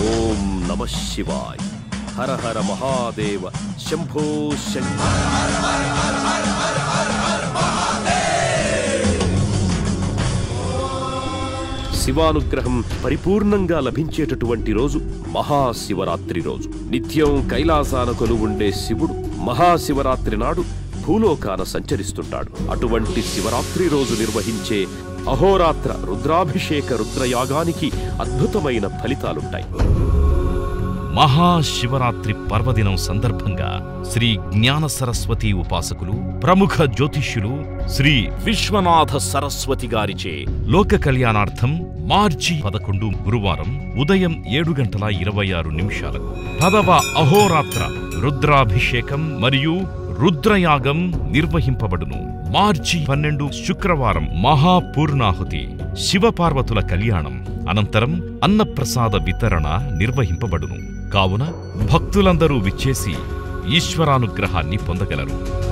ఓం నమ శివాయ హర హర మహాదేవ శంభో శంకర శివానుగ్రహం పరిపూర్ణంగా లభించేటటువంటి రోజు మహాశివరాత్రి రోజు నిత్యం కైలాసాన కొలువుండే శివుడు మహాశివరాత్రి నాడు భూలోకాన సంచరిస్తుంటాడు అటువంటి శివరాత్రి రోజు నిర్వహించే అహోరాత్ర రుద్రాభిషేక రుద్రయాగానికి అద్భుతమైన ఫలితాలుంటాయి మహాశివరాత్రి పర్వదినం సందర్భంగా శ్రీ జ్ఞాన సరస్వతి ఉపాసకులు ప్రముఖ జ్యోతిష్యులు శ్రీ విశ్వనాథ సరస్వతి గారిచే లోక కళ్యాణార్థం మార్చి పదకొండు గురువారం ఉదయం ఏడు గంటల ఇరవై ఆరు నిమిషాలకు పదవ అహోరాత్ర రుద్రాభిషేకం మరియు రుద్రయాగం నిర్వహింపబడును మార్చి పన్నెండు శుక్రవారం మహాపూర్ణాహుతి శివపార్వతుల కళ్యాణం అనంతరం అన్నప్రసాద వితరణ నిర్వహింపబడును కావున భక్తులందరూ విచ్చేసి ఈశ్వరానుగ్రహాన్ని పొందగలరు